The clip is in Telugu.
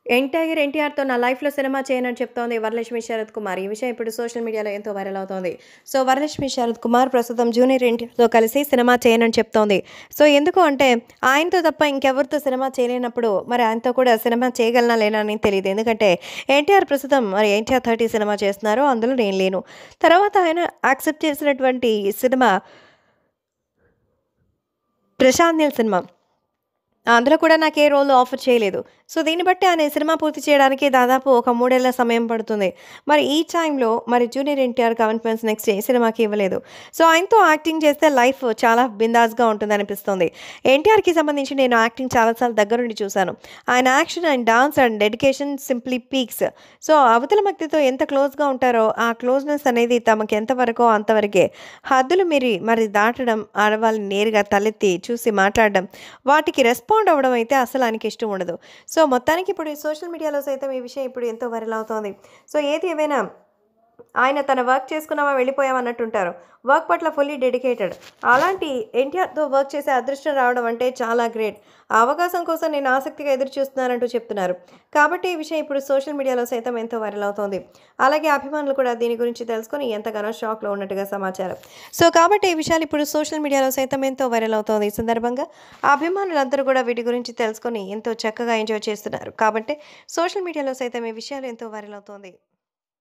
ఎన్టీఆర్ ఎన్టీఆర్‌తో నా లైఫ్‌లో సినిమా చేయనని చెప్తోంది వరలక్ష్మి శరత్ కుమార్. ఈ విషయం ఇప్పుడు సోషల్ మీడియాలో ఎంతో వైరల్ అవుతోంది. సో, వరలక్ష్మి శరత్ కుమార్ ప్రస్తుతం జూనియర్ ఎన్టీఆర్‌తో కలిసి సినిమా చేయనని చెప్తోంది. సో, ఎందుకు అంటే ఆయనతో తప్ప ఇంకెవరితో సినిమా చేయలేనప్పుడు మరి ఆయనతో కూడా సినిమా చేయగలనా లేనా అని తెలీదు. ఎందుకంటే ఎన్టీఆర్ ప్రస్తుతం మరి ఎన్టీఆర్ 30 సినిమా చేస్తున్నారు. అందులో నేను లేను. తర్వాత ఆయన యాక్సెప్ట్ చేసినటువంటి సినిమా ప్రశాంత్ నీల్ సినిమా. అందులో కూడా నాకే రోల్ ఆఫర్ చేయలేదు. సో, దీన్ని బట్టి ఆయన ఈ సినిమా పూర్తి చేయడానికి దాదాపు ఒక 3 ఏళ్ల సమయం పడుతుంది. మరి ఈ టైంలో మరి జూనియర్ ఎన్టీఆర్ కమిట్మెంట్స్ నెక్స్ట్ ఏ సినిమాకి ఇవ్వలేదు. సో, ఆయనతో యాక్టింగ్ చేస్తే లైఫ్ చాలా బిందాస్‌గా ఉంటుందనిపిస్తుంది. ఎన్టీఆర్‌కి సంబంధించి నేను యాక్టింగ్ చాలా సార్లు దగ్గరుండి చూశాను. ఆయన action and dance and dedication simply peaks. So, అవతల వ్యక్తితో ఎంత క్లోజ్‌గా ఉంటారో ఆ క్లోజ్‌నెస్ అనేది తమకు ఎంతవరకో అంతవరకే. హద్దులు మీరి మరి దాటడం, ఆడవాళ్ళని నేరుగా తలెత్తి చూసి మాట్లాడడం, వాటికి రెస్పాండ్ అవ్వడం అయితే అస్సలు ఆయనకి ఇష్టం ఉండదు. సో, మొత్తానికి ఇప్పుడు ఈ సోషల్ మీడియాలో సైతం ఈ విషయం ఇప్పుడు ఎంతో వైరల్ అవుతోంది. సో, ఏది ఏమైనా ఆయన తన వర్క్ చేసుకున్నామా వెళ్ళిపోయామా అన్నట్టుంటారు. వర్క్ పట్ల ఫుల్లీ డెడికేటెడ్. అలాంటి ఎన్టీఆర్‌తో వర్క్ చేసే అదృష్టం రావడం అంటే చాలా గ్రేట్. ఆ అవకాశం కోసం నేను ఆసక్తిగా ఎదురు చూస్తున్నానంటూ చెప్తున్నారు. కాబట్టి ఈ విషయం ఇప్పుడు సోషల్ మీడియాలో సైతం ఎంతో వైరల్ అవుతోంది. అలాగే అభిమానులు కూడా దీని గురించి తెలుసుకొని ఎంతగానో షాక్‌లో ఉన్నట్టుగా సమాచారం. సో, కాబట్టి ఈ విషయాలు ఇప్పుడు సోషల్ మీడియాలో సైతం ఎంతో వైరల్ అవుతోంది. ఈ సందర్భంగా అభిమానులందరూ కూడా వీటి గురించి తెలుసుకొని ఎంతో చక్కగా ఎంజాయ్ చేస్తున్నారు. కాబట్టి సోషల్ మీడియాలో సైతం ఈ విషయాలు ఎంతో వైరల్ అవుతోంది.